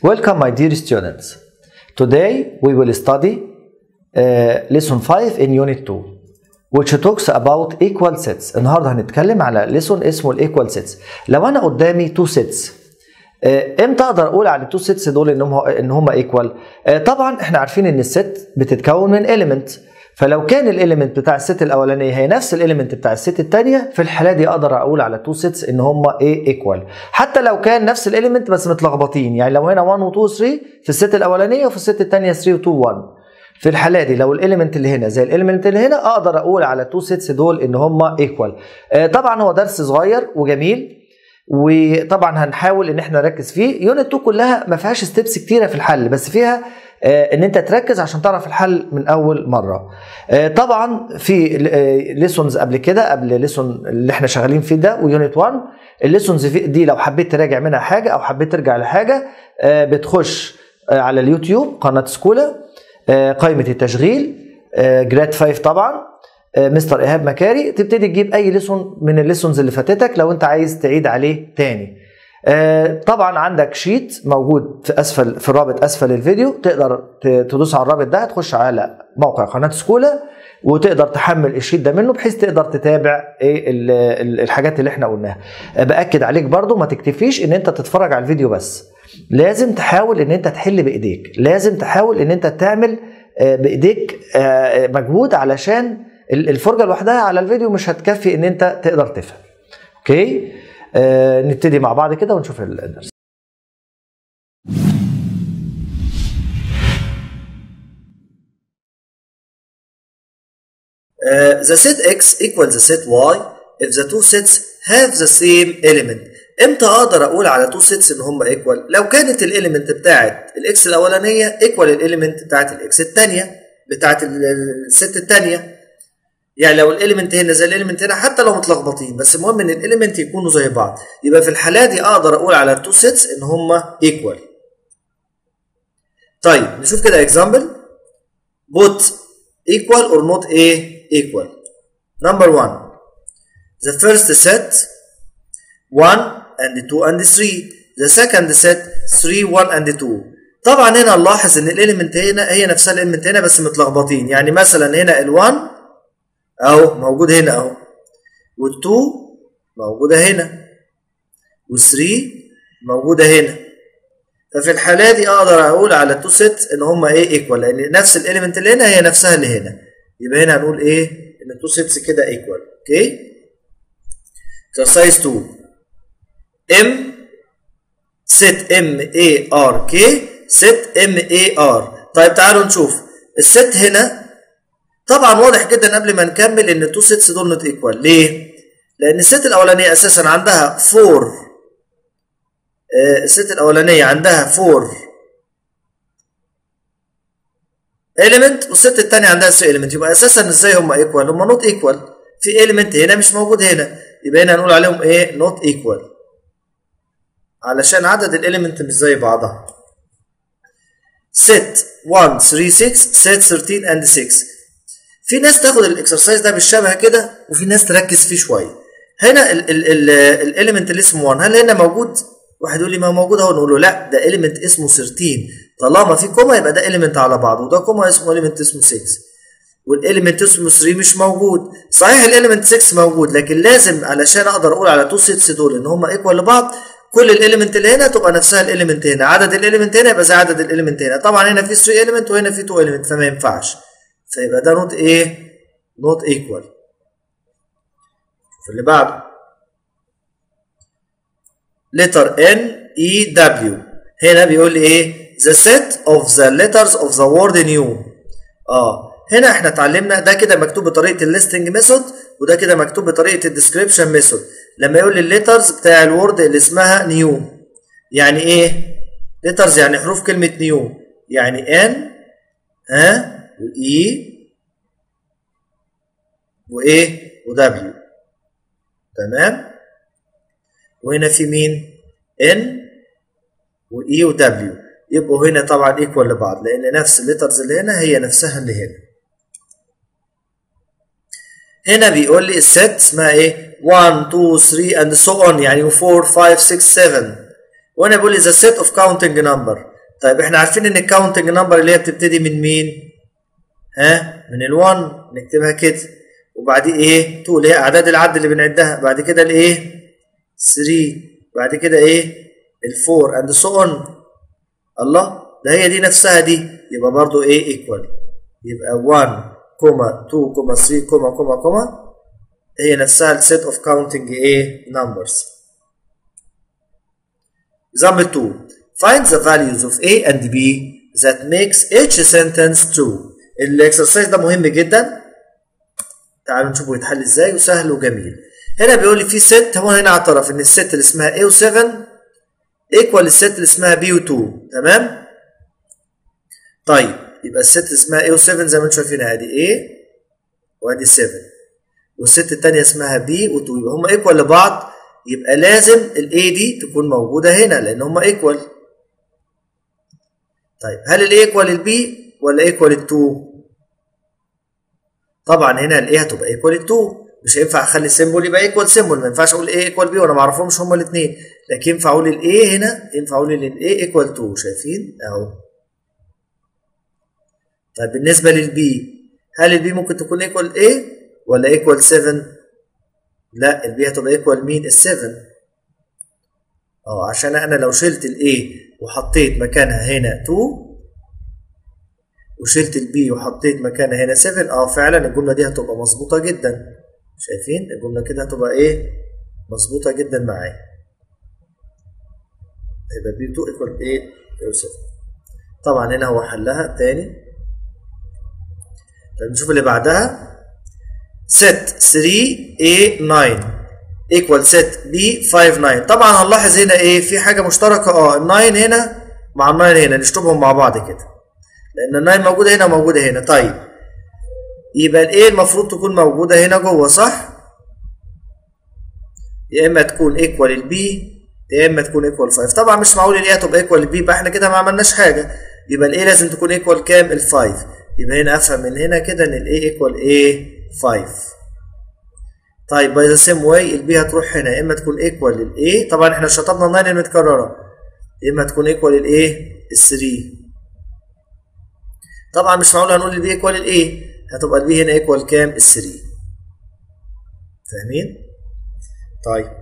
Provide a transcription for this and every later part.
Welcome my dear students. Today we will study uh, lesson 5 in unit 2 which talks about equal sets. النهارده هنتكلم على lesson اسمه الايكوال sets. لو انا قدامي two sets uh, امتى اقدر اقول على التو سيتس دول ان هم ان هم ايكوال؟ طبعا احنا عارفين ان الست بتتكون من element فلو كان الاليمنت بتاع الست الاولانيه هي نفس الاليمنت بتاع الست الثانيه في الحاله دي اقدر اقول على تو سيتس ان هم ايه ايكوال حتى لو كان نفس الاليمنت بس متلخبطين يعني لو هنا 1 و 2 و 3 في الست الاولانيه وفي الست الثانيه 3 و 2 1 في الحاله دي لو الاليمنت اللي هنا زي الاليمنت اللي هنا اقدر اقول على التو سيتس دول ان هم ايكوال طبعا هو درس صغير وجميل وطبعا هنحاول ان احنا نركز فيه يونت 2 كلها ما فيهاش ستيبس كتيره في الحل بس فيها ان انت تركز عشان تعرف الحل من اول مره طبعا في ليسونز قبل كده قبل ليسون اللي احنا شغالين فيه ده ويونت 1 الليسونز دي لو حبيت تراجع منها حاجه او حبيت ترجع لحاجه بتخش على اليوتيوب قناه سكولا قائمه التشغيل جراد 5 طبعا مستر ايهاب مكاري تبتدي تجيب اي ليسون من الليسونز اللي فاتتك لو انت عايز تعيد عليه تاني طبعا عندك شيت موجود في اسفل في الرابط اسفل الفيديو تقدر تدوس على الرابط ده تخش على موقع قناه سكولا وتقدر تحمل الشيت ده منه بحيث تقدر تتابع ايه الحاجات اللي احنا قلناها باكد عليك برضو ما تكتفيش ان انت تتفرج على الفيديو بس لازم تحاول ان انت تحل بايديك لازم تحاول ان انت تعمل بايديك مجهود علشان الفرجه لوحدها على الفيديو مش هتكفي ان انت تقدر تفهم اوكي آه نبتدي مع بعض كده ونشوف الدرس Uh, the set x equals the set y if the two sets have the same element امتى اقدر اقول على تو سيتس ان هم ايكوال لو كانت الاليمنت بتاعت الاكس الاولانيه ايكوال الاليمنت بتاعت الاكس الثانيه بتاعت الست الثانيه يعني لو الاليمنت هنا زي الاليمنت هنا حتى لو متلخبطين بس المهم ان الاليمنت يكونوا زي بعض يبقى في الحاله دي اقدر اقول على التو سيتس ان هم ايكوال طيب نشوف كده اكزامبل both equal or not a equal number one the first set 1 and 2 and 3 the second set 3 1 and 2 طبعا هنا نلاحظ ان الاليمنت هنا هي نفسها الاليمنت هنا بس متلخبطين يعني مثلا هنا ال1 اهو موجود هنا اهو وال2 موجوده هنا وال3 موجوده هنا ففي الحاله دي اقدر اقول على التو سيت ان هم ايه ايكوال لان نفس الاليمنت اللي هنا هي نفسها اللي هنا يبقى هنا هنقول ايه ان التو سيتس كده ايكوال اوكي اكسرسايز 2 ام ست ام اي ار كي ست ام اي ار طيب تعالوا نشوف الست هنا طبعا واضح جدا قبل ما نكمل ان التو سيتس دول نوت ايكوال ليه؟ لان الست الاولانيه اساسا عندها 4 آه الست الاولانيه عندها 4 element والست الثانيه عندها 3 element يبقى اساسا ازاي هم ايكوال؟ هم نوت ايكوال في element هنا مش موجود هنا يبقى هنا هنقول عليهم ايه؟ نوت ايكوال علشان عدد الاليمنت مش زي بعضها set 1 3 6 set 13 and 6 في ناس تاخد الاكسرسايز ده بالشبه كده وفي ناس تركز فيه شويه هنا الاليمنت اللي اسمه 1 هل هنا موجود واحد يقول لي ما موجود اهو نقول له لا ده اليمنت اسمه 13 طالما في كوما يبقى ده اليمنت على بعضه وده كوما اسمه اليمنت اسمه 6 والاليمنت اسمه 3 مش موجود صحيح الاليمنت 6 موجود لكن لازم علشان اقدر اقول على 2 6 دول ان هم ايكوال لبعض كل الاليمنت اللي هنا تبقى نفسها الاليمنت هنا عدد الاليمنت هنا يبقى زي عدد الاليمنت هنا طبعا هنا في 3 اليمنت وهنا في 2 اليمنت فما ينفعش فيبقى ده نوت ايه نوت ايكوال في اللي بعده letter N E W هنا بيقول لي ايه the set of the letters of the word new اه هنا احنا اتعلمنا ده كده مكتوب بطريقه الليستنج ميثود وده كده مكتوب بطريقه الديسكريبشن ميثود لما يقول لي الليترز بتاع الوورد اللي اسمها نيو يعني ايه ليترز يعني حروف كلمه نيو يعني ان ها واي وايه ودبليو تمام وهنا في مين ان واي ودبليو يبقوا هنا طبعا ايكوال لبعض لان نفس الليترز اللي هنا هي نفسها اللي هنا هنا بيقول لي الست اسمها ايه 1 2 3 and so on يعني 4 5 6 7 وانا بقول لي the set of counting number طيب احنا عارفين ان الكاونتنج نمبر اللي هي بتبتدي من مين ها من ال1 نكتبها كده وبعدين ايه 2 اللي هي اعداد العد اللي بنعدها بعد كده الايه 3 بعد كده ايه ال4 اند سو اون الله ده هي دي نفسها دي يبقى برضو ايه ايكوال يبقى 1 كوما 2 كوما 3 كوما كوما كوما هي نفسها السيت اوف كاونتنج ايه numbers example 2 find the values of a and b that makes each sentence true الاكسرسايز ده مهم جدا تعالوا نشوفه يتحل ازاي وسهل وجميل هنا بيقول لي في ست هو هنا اعترف ان الست اللي اسمها a و7 ايكوال الست اللي اسمها b و2 تمام طيب يبقى الست اللي اسمها a و7 زي ما انتم شايفين ادي a وادي 7 والست الثانيه اسمها b و2 يبقى هم ايكوال لبعض يبقى لازم الاي دي تكون موجوده هنا لان هم ايكوال طيب هل الاي ايكوال البي ولا ايكوال ال2 طبعا هنا الاي هتبقى ايكوال ال2 مش هينفع اخلي السيمبل يبقى ايكوال سيمبل ما ينفعش اقول ايه ايكوال بي وانا ما اعرفهمش هما الاثنين لكن ينفع اقول الاي هنا ينفع اقول الاي ايكوال 2 شايفين اهو طيب بالنسبه للبي هل البي ممكن تكون ايكوال ايه ولا ايكوال 7 لا البي هتبقى ايكوال مين ال 7 اه عشان انا لو شلت الاي وحطيت مكانها هنا 2 وشلت البي وحطيت مكانها هنا 7 اه فعلا الجمله دي هتبقى مظبوطه جدا شايفين الجمله كده هتبقى ايه مظبوطه جدا معايا يبقى بي 2 ايكوال ايه 7 طبعا هنا هو حلها تاني طيب نشوف اللي بعدها set 3 a 9 equal set b 5 9 طبعا هنلاحظ هنا ايه في حاجه مشتركه اه ال 9 هنا مع ال 9 هنا نشطبهم مع بعض كده لان ال 9 موجوده هنا وموجوده هنا طيب يبقى الايه المفروض تكون موجوده هنا جوه صح يا اما تكون ايكوال البي يا اما تكون ايكوال 5 طبعا مش معقول الايه هتبقى ايكوال البي يبقى احنا كده ما عملناش حاجه يبقى الايه لازم تكون ايكوال كام ال 5 يبقى هنا افهم من هنا كده ان الايه ايكوال ايه 5 طيب باي ذا سيم واي البي هتروح هنا يا اما تكون ايكوال للاي طبعا احنا شطبنا 9 المتكرره يا اما تكون ايكوال للايه ال 3 طبعا مش معقول هنقول البي ايكوال للاي هتبقى البي هنا ايكوال كام ال 3 فاهمين طيب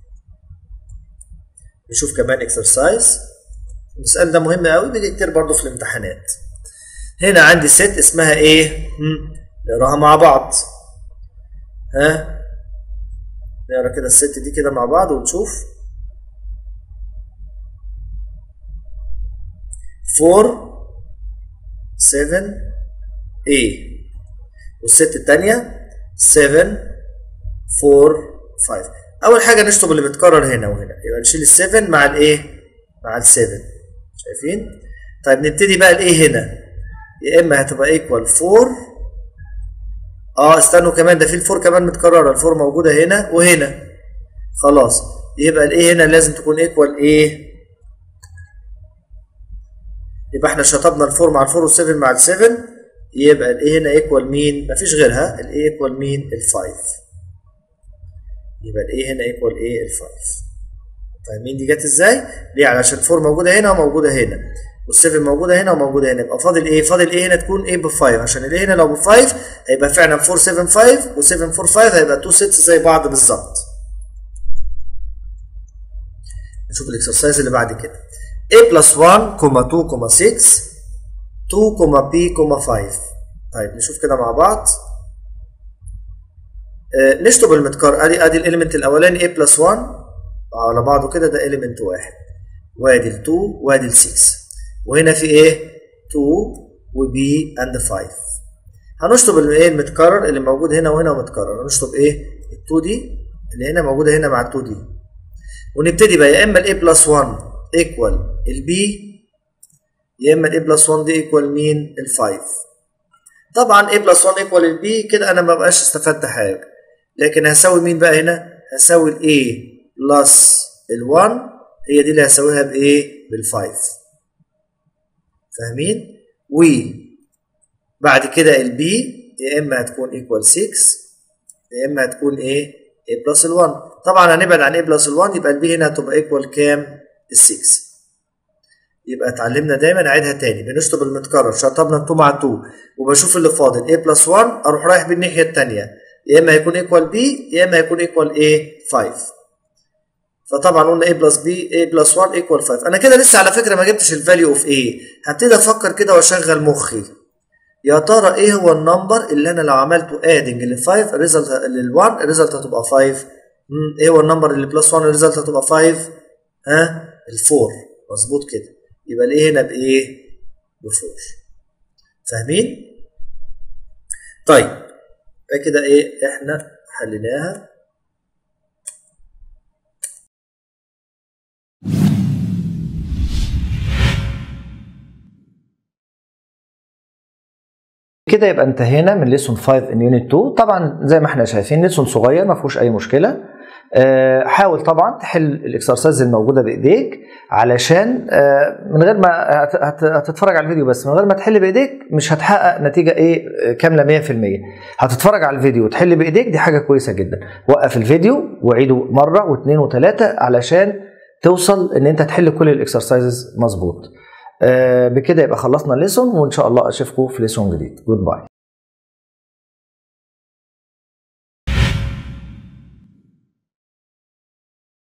نشوف كمان اكسرسايز المسألة ده مهم قوي بيجي كتير برضه في الامتحانات هنا عندي ست اسمها ايه نقراها مع بعض ها نقرا كده الست دي كده مع بعض ونشوف 4 7 A والست التانية 7 4 5 أول حاجة نشطب اللي بيتكرر هنا وهنا يبقى نشيل ال 7 مع الايه؟ مع ال 7 شايفين؟ طيب نبتدي بقى الايه هنا يا إما هتبقى ايكوال 4 اه استنوا كمان ده في الفور كمان متكرره الفور موجوده هنا وهنا خلاص يبقى الايه هنا لازم تكون ايكوال ايه يبقى احنا شطبنا الفور مع الفور والسفن مع السفن يبقى الايه هنا ايكوال مين مفيش غيرها الايه ايكوال مين الفايف يبقى الايه هنا ايكوال ايه الفايف فاهمين دي جت ازاي ليه علشان الفور موجوده هنا وموجوده هنا وال7 موجوده هنا وموجوده هنا يبقى فاضل ايه فاضل ايه هنا تكون ايه ب5 عشان الايه هنا لو ب5 هيبقى فعلا 4 7 5 و7 4 5 هيبقى 2 6 زي بعض بالظبط نشوف الاكسرسايز اللي بعد كده a plus 1 كوما 2 كوما 6 2 كوما b كوما 5 طيب نشوف كده مع بعض آه نشطب المتكرر ادي ادي الاليمنت الاولاني a plus 1 على بعضه كده ده اليمنت واحد وادي ال 2 وادي ال 6 وهنا في ايه 2 وb and 5 هنشطب الايه المتكرر اللي موجود هنا وهنا ومتكرر هنشطب ايه ال 2 دي اللي هنا موجوده هنا مع ال 2 دي ونبتدي بقى يا اما ال a plus 1 equal ال b يا اما ال a plus 1 دي ايكوال مين ال 5 طبعا a plus 1 equal ال b كده انا ما بقاش استفدت حاجه لكن هساوي مين بقى هنا هساوي ال a plus ال 1 هي دي اللي هساويها بايه بال 5 فاهمين و بعد كده ال b يا اما هتكون equal 6 يا اما هتكون ايه a plus ال 1 طبعا هنبعد عن a plus ال 1 يبقى ال b هنا هتبقى equal كام ال 6 يبقى اتعلمنا دايما اعيدها تاني بنشطب المتكرر شطبنا 2 مع 2 وبشوف اللي فاضل a بلس 1 اروح رايح بالناحيه الثانيه يا اما هيكون ايكوال b يا اما هيكون ايكوال a 5 فطبعا قلنا a بلس b a بلس 1 ايكوال 5 انا كده لسه على فكره ما جبتش الفاليو اوف a هبتدي افكر كده واشغل مخي يا ترى ايه هو النمبر اللي انا لو عملته ادنج لل 5 الريزلت لل 1 الريزلت هتبقى 5 مم. ايه هو النمبر اللي بلس 1 الريزلت هتبقى 5 ها ال 4 مظبوط كده يبقى الايه هنا بايه ب 4 فاهمين طيب يبقى كده ايه احنا حليناها كده يبقى انتهينا من ليسون 5 ان يونت 2 طبعا زي ما احنا شايفين ليسون صغير ما فيهوش اي مشكله آه، حاول طبعا تحل الاكسرسايز الموجوده بايديك علشان آه، من غير ما هت- هت- هتتفرج على الفيديو بس من غير ما تحل بايديك مش هتحقق نتيجه ايه آه، كامله 100% هتتفرج على الفيديو وتحل بايديك دي حاجه كويسه جدا وقف الفيديو وعيده مره واثنين وثلاثه علشان توصل ان انت تحل كل الاكسرسايزز مظبوط آه، بكده يبقى خلصنا الليسون وان شاء الله اشوفكم في ليسون جديد جود باي